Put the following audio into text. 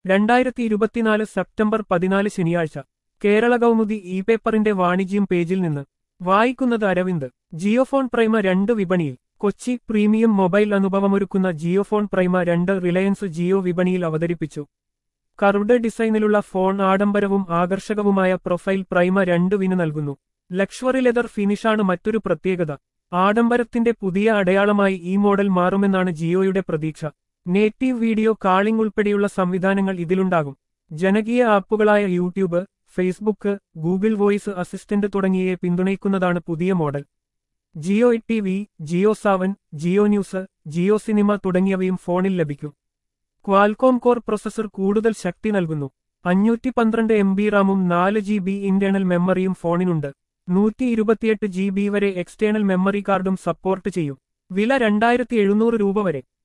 രണ്ടായിരത്തി ഇരുപത്തിനാല് സെപ്റ്റംബർ പതിനാല് ശനിയാഴ്ച കേരള കൗമുദി ഇ പേപ്പറിന്റെ വാണിജ്യം പേജിൽ നിന്ന് വായിക്കുന്നത് അരവിന്ദ് ജിയോഫോൺ പ്രൈമ രണ്ട് വിപണിയിൽ കൊച്ചി പ്രീമിയം മൊബൈൽ അനുഭവമൊരുക്കുന്ന ജിയോഫോൺ പ്രൈമ രണ്ട് റിലയൻസ് ജിയോ വിപണിയിൽ അവതരിപ്പിച്ചു കർവ്ഡ് ഡിസൈനിലുള്ള ഫോൺ ആഡംബരവും ആകർഷകവുമായ പ്രൊഫൈൽ പ്രൈമ രണ്ട് വിന് നൽകുന്നു ലക്ഷറി ലെതർ ഫിനിഷാണ് മറ്റൊരു പ്രത്യേകത ആഡംബരത്തിന്റെ പുതിയ അടയാളമായി ഈ മോഡൽ മാറുമെന്നാണ് ജിയോയുടെ പ്രതീക്ഷ നേറ്റീവ് വീഡിയോ കാളിംഗ് ഉൾപ്പെടെയുള്ള സംവിധാനങ്ങൾ ഇതിലുണ്ടാകും ജനകീയ ആപ്പുകളായ YouTube Facebook Google voice assistant തുടങ്ങിയവയെ പിന്തുണയ്ക്കുന്നതാണ് പുതിയ model Jio T V Jio Saavn Jio news Jio cinema തുടങ്ങിയവയും ഫോണിൽ ലഭിക്കും ക്വാൽകോം കോർ പ്രൊസസർ കൂടുതൽ ശക്തി നൽകുന്നു അഞ്ഞൂറ്റി പന്ത്രണ്ട് എം ബി റാമും നാല് ജി ബി ഇന്റേണൽ മെമ്മറിയും ഫോണിനുണ്ട് നൂറ്റി ഇരുപത്തിയെട്ട് ജി ബി വരെ എക്സ്റ്റേണൽ മെമ്മറി കാർഡും സപ്പോർട്ട് ചെയ്യും വില രണ്ടായിരത്തി എഴുന്നൂറ് രൂപ വരെ